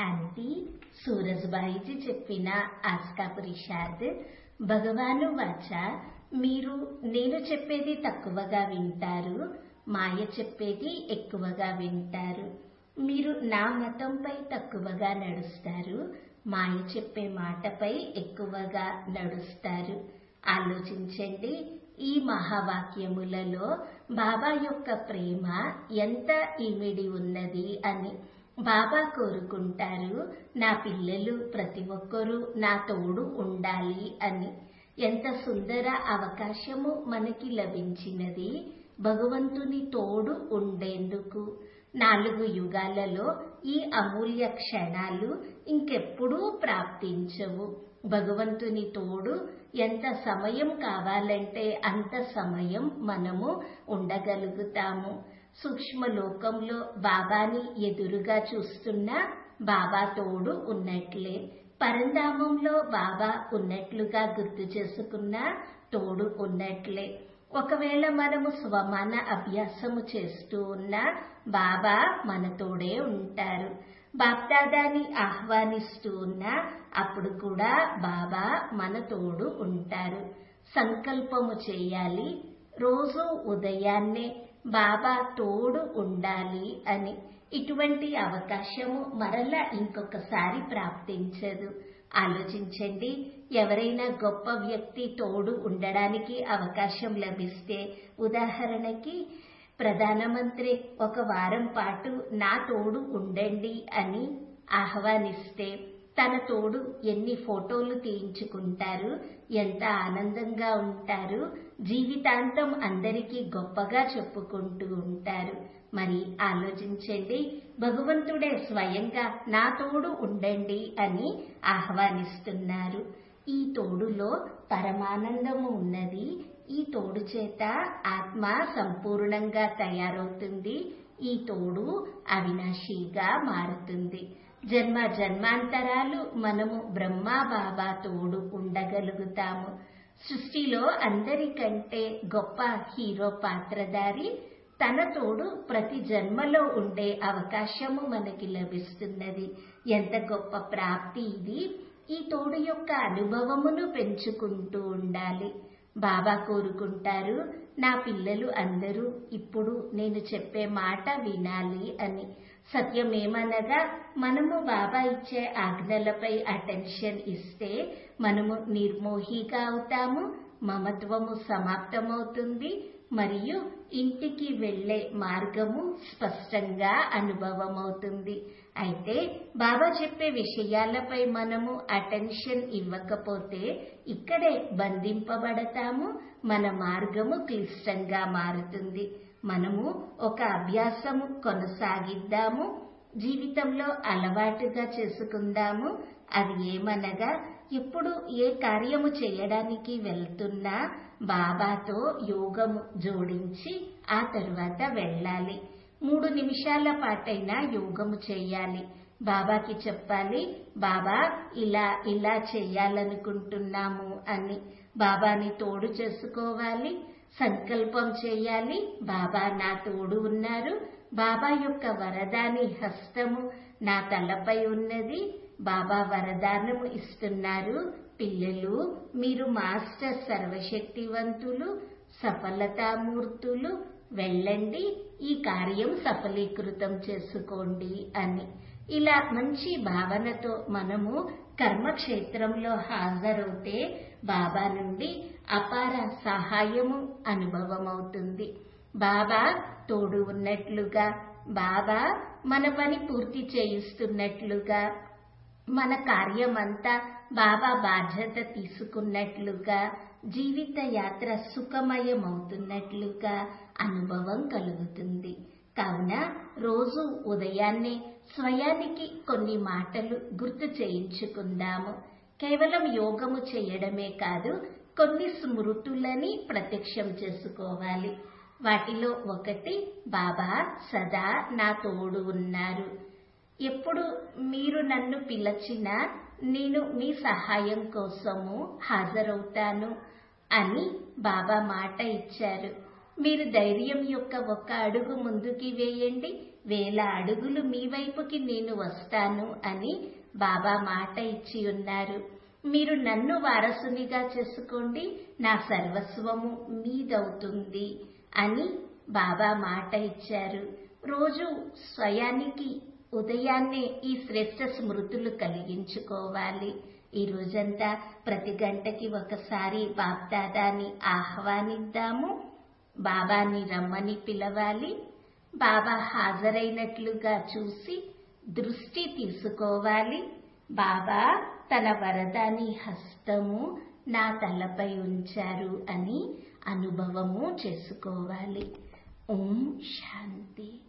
శాంతి సూరజ్బాయిజీ చెప్పిన ఆస్కా పురుషార్థ్ భగవాను వాచ మీరు నేను చెప్పేది తక్కువగా వింటారు మాయ చెప్పేది ఎక్కువగా వింటారు మీరు నా మతంపై తక్కువగా నడుస్తారు మాయ చెప్పే మాటపై ఎక్కువగా నడుస్తారు ఆలోచించండి ఈ మహావాక్యములలో బాబా యొక్క ప్రేమ ఎంత ఇమిడి ఉన్నది అని బాబా కోరుకుంటారు నా పిల్లలు ప్రతి ఒక్కరూ నా తోడు ఉండాలి అని ఎంత సుందర అవకాశము మనకి లభించినది భగవంతుని తోడు ఉండేందుకు నాలుగు యుగాలలో ఈ అమూల్య క్షణాలు ఇంకెప్పుడూ ప్రాప్తించవు భగవంతుని తోడు ఎంత సమయం కావాలంటే అంత సమయం మనము ఉండగలుగుతాము సూక్ష్మ లోకంలో బాబాని ఎదురుగా చూస్తున్నా బాబా తోడు ఉన్నట్లే పరంధామంలో బాబా ఉన్నట్లుగా గుర్తు చేసుకున్నా తోడు ఉన్నట్లే ఒకవేళ మనము స్వమాన అభ్యాసము చేస్తూ ఉన్నా బాబా మనతోడే ఉంటారు బాప్దాదాని ఆహ్వానిస్తూ ఉన్నా అప్పుడు కూడా బాబా మన తోడు ఉంటారు సంకల్పము చేయాలి రోజు ఉదయాన్నే బాబా తోడు ఉండాలి అని ఇటువంటి అవకాశము మరలా ఇంకొకసారి ప్రాప్తించదు ఆలోచించండి ఎవరైనా గొప్ప వ్యక్తి తోడు ఉండడానికి అవకాశం లభిస్తే ఉదాహరణకి ప్రధానమంత్రి ఒక వారం పాటు నా తోడు ఉండండి అని ఆహ్వానిస్తే తన తోడు ఎన్ని ఫోటోలు తీయించుకుంటారు ఎంత ఆనందంగా ఉంటారు జీవితాంతం అందరికీ గొప్పగా చెప్పుకుంటూ ఉంటారు మరి ఆలోచించండి భగవంతుడే స్వయంగా నా తోడు ఉండండి అని ఆహ్వానిస్తున్నారు ఈ తోడులో పరమానందము ఉన్నది ఈ తోడు చేత ఆత్మ సంపూర్ణంగా తయారవుతుంది ఈ తోడు అవినాశిగా మారుతుంది జన్మ జన్మాంతరాలు మనము బ్రహ్మ బాబా తోడు ఉండగలుగుతాము సృష్టిలో అందరికంటే గొప్ప హీరో పాత్రధారి తన తోడు ప్రతి జన్మలో ఉండే అవకాశము మనకి లభిస్తున్నది ఎంత గొప్ప ప్రాప్తి ఇది ఈ తోడు యొక్క అనుభవమును పెంచుకుంటూ ఉండాలి బాబా కోరుకుంటారు నా పిల్లలు అందరూ ఇప్పుడు నేను చెప్పే మాట వినాలి అని సత్యమేమనగా మనము బాబా ఇచ్చే ఆజ్ఞలపై అటెన్షన్ ఇస్తే మనము నిర్మోహిగా అవుతాము మమత్వము సమాప్తమవుతుంది మరియు ఇంటికి వెళ్లే మార్గము స్పష్టంగా అనుభవమవుతుంది అయితే బాబా చెప్పే విషయాలపై మనము అటెన్షన్ ఇవ్వకపోతే ఇక్కడే బంధింపబడతాము మన మార్గము క్లిష్టంగా మారుతుంది మనము ఒక అభ్యాసము కొనసాగిద్దాము జీవితంలో అలవాటుగా చేసుకుందాము అది ఏమనగా ఎప్పుడు ఏ కార్యము చేయడానికి వెళ్తున్నా బాబాతో యోగము జోడించి ఆ తరువాత వెళ్ళాలి మూడు నిమిషాల పాటైనా యోగము చేయాలి బాబాకి చెప్పాలి బాబా ఇలా ఇలా చేయాలనుకుంటున్నాము అని బాబాని తోడు చేసుకోవాలి సంకల్పం చేయాలి బాబా నా తోడు ఉన్నారు బాబా యొక్క వరదాని హస్తము నా తలపై ఉన్నది బాబా వరదానము ఇస్తున్నారు పిల్లలు మీరు మాస్టర్ సర్వశక్తివంతులు సఫలతామూర్తులు వెళ్ళండి ఈ కార్యం సఫలీకృతం చేసుకోండి అని ఇలా మంచి భావనతో మనము కర్మక్షేత్రంలో హాజరవుతే బాబా నుండి అపార సహాయము అనుభవమవుతుంది బాబా తోడు ఉన్నట్లుగా బాబా మన పని పూర్తి చేయిస్తున్నట్లుగా మన కార్యమంతా బాబా బాధ్యత తీసుకున్నట్లుగా జీవిత యాత్ర సుఖమయమవుతున్నట్లుగా అనుభవం కలుగుతుంది కావున రోజు ఉదయాన్నే స్వయానికి కొన్ని మాటలు గుర్తు చేయించుకుందాము కేవలం యోగము చేయడమే కాదు కొన్ని స్మృతులని ప్రత్యక్షం చేసుకోవాలి వాటిలో ఒకటి బాబా సదా నా తోడు ఉన్నారు ఎప్పుడు మీరు నన్ను పిలచినా నేను మీ సహాయం కోసము హాజరవుతాను అని బాబా మాట ఇచ్చారు మీరు ధైర్యం యొక్క ఒక అడుగు ముందుకి వేయండి వేల అడుగులు మీ వైపుకి నేను వస్తాను అని బాబా మాట ఇచ్చి ఉన్నారు మీరు నన్ను వారసునిగా చేసుకోండి నా సర్వస్వము మీదవుతుంది అని బాబా మాట ఇచ్చారు రోజు స్వయానికి ఉదయాన్నే ఈ శ్రేష్ట స్మృతులు కలిగించుకోవాలి ఈ రోజంతా ప్రతి గంటకి ఒకసారి బాప్దాదాని ఆహ్వానిద్దాము బాబాని రమ్మని పిలవాలి బాబా హాజరైనట్లుగా చూసి దృష్టి తీసుకోవాలి బాబా తన వరదాని హస్తము నా తలపై ఉంచారు అని అనుభవము చేసుకోవాలి ఓం శాంతి